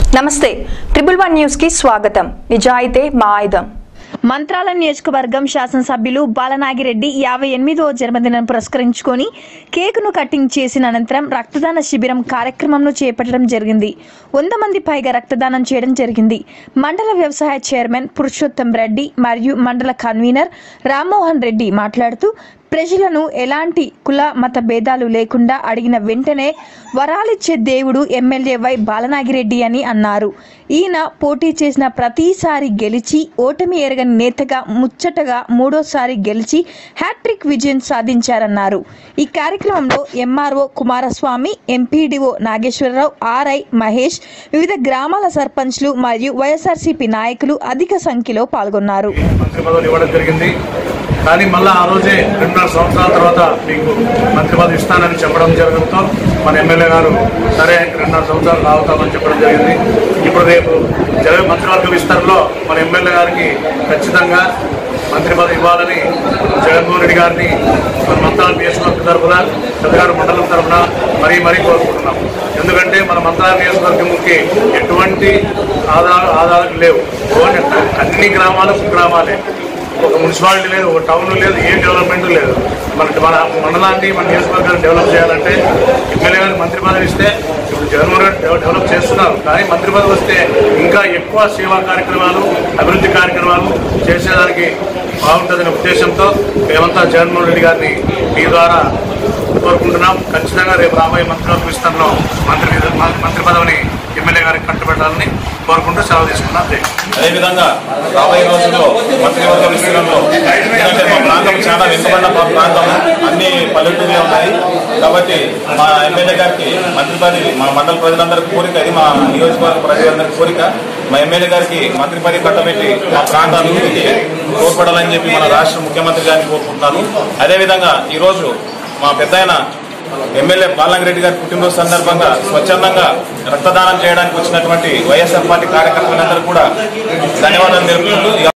నమస్తే triple one news కి స్వాగతం నిజాయితే మా ఆయుధం మంత్రాల నియోజకవర్గం శాసనసభ్యులు బాలనాగిరెడ్డి యాభై ఎనిమిదవ జన్మదినం పురస్కరించుకొని కేకును కటింగ్ చేసిన అనంతరం రక్తదాన శిబిరం కార్యక్రమంను చేపట్టడం జరిగింది వంద మంది పైగా రక్తదానం చేయడం జరిగింది మండల వ్యవసాయ చైర్మన్ పురుషోత్తం రెడ్డి మరియు మండల కన్వీనర్ రామ్మోహన్ రెడ్డి మాట్లాడుతూ ప్రజలను ఎలాంటి కుల మత భేదాలు లేకుండా అడిగిన వెంటనే వరాలిచ్చే దేవుడు ఎమ్మెల్యే వై బాలనాగిరెడ్డి అని అన్నారు ఈయన పోటీ చేసిన ప్రతిసారి గెలిచి ఓటమి ఎరగని నేతగా ముచ్చటగా మూడోసారి గెలిచి హ్యాట్రిక్ విజయం సాధించారన్నారు ఈ కార్యక్రమంలో MRO Kumaraswamy MPDO Nageswararao RI Mahesh వివిధ గ్రామాల సర్పంచ్లు మరియు వైఎస్ఆర్సీపీ నాయకులు అధిక సంఖ్యలో పాల్గొన్నారు మంత్రి పదవులు ఇవ్వడం జరిగింది కానీ మళ్ళీ ఆ రోజే రెండున్నర సంవత్సరాల తర్వాత మీకు మంత్రి పదవి ఇస్తానని చెప్పడం జరగడంతో మన ఎమ్మెల్యే గారు సరే రెండున్నర సంవత్సరాలు రావుతామని చెప్పడం జరిగింది ఇప్పుడు రేపు జగన్ మంత్రివర్గ విస్తరణలో మన ఎమ్మెల్యే గారికి ఖచ్చితంగా మంత్రి పదవి ఇవ్వాలని జగన్మోహన్ రెడ్డి గారిని మన మంత్రాల నియోజకవర్గం తరఫున పెద్దగారు మండలం తరఫున మరీ మరీ కోరుకుంటున్నాం ఎందుకంటే మన మంత్రాల నియోజకవర్గంకి ఎటువంటి ఆధార ఆధారాలు లేవు ఓన్లీ అన్ని గ్రామాలు గ్రామాలే ఒక మున్సిపాలిటీ లేదు ఒక టౌన్ లేదు ఏ డెవలప్మెంట్ లేదు మన మన మండలాన్ని మన నియోజకవర్గాన్ని డెవలప్ చేయాలంటే ఎమ్మెల్యే గారికి మంత్రి పదవి ఇస్తే ఇప్పుడు జగన్మోహన్ రెడ్డి డెవ- డెవలప్ చేస్తున్నారు కానీ మంత్రి పదవి వస్తే ఇంకా ఎక్కువ సేవా కార్యక్రమాలు అభివృద్ధి కార్యక్రమాలు చేసేదానికి బాగుంటుందనే ఉద్దేశంతో మేమంతా జగన్మోహన్ రెడ్డి గారిని మీ ద్వారా కోరుకుంటున్నాం ఖచ్చితంగా రేపు రాబోయే మంత్రివర్గ విస్తరణలో మంత్రి మంత్రి పదవిని ఎమ్మెల్యే గారికి కట్టుబెట్టాలని కోరుకుంటూ సెలవు తీసుకున్నాం జై హింద్. అదేవిధంగా రాబోయే రోజుల్లో మంత్రివర్గ విస్తరణలో ఎందుకంటే మా ప్రాంతం చాలా వెనుకబడిన మా ప్రాంతం అన్ని పల్లెటూరులే ఉన్నాయి కాబట్టి మా ఎమ్మెల్యే గారికి మంత్రి పదవి మా మండల ప్రజలందరి కోరిక ఇది మా నియోజకవర్గ ప్రజలందరి కోరిక మా ఎమ్మెల్యే గారికి మంత్రి పదవి కట్టబెట్టి మా ప్రాంత అభివృద్ధికి తోడ్పడాలని చెప్పి మన రాష్ట్ర ముఖ్యమంత్రి గారిని కోరుకుంటున్నాను అదేవిధంగా ఈరోజు మా పెద్ద ఎమ్మెల్యే బాలంగిరెడ్డి గారి పుట్టినరోజు సందర్భంగా స్వచ్ఛందంగా రక్తదానం చేయడానికి వచ్చినటువంటి వైఎస్ఆర్ పార్టీ కార్యకర్తలందరూ కూడా ధన్యవాదాలు తెలుపుకుంటూ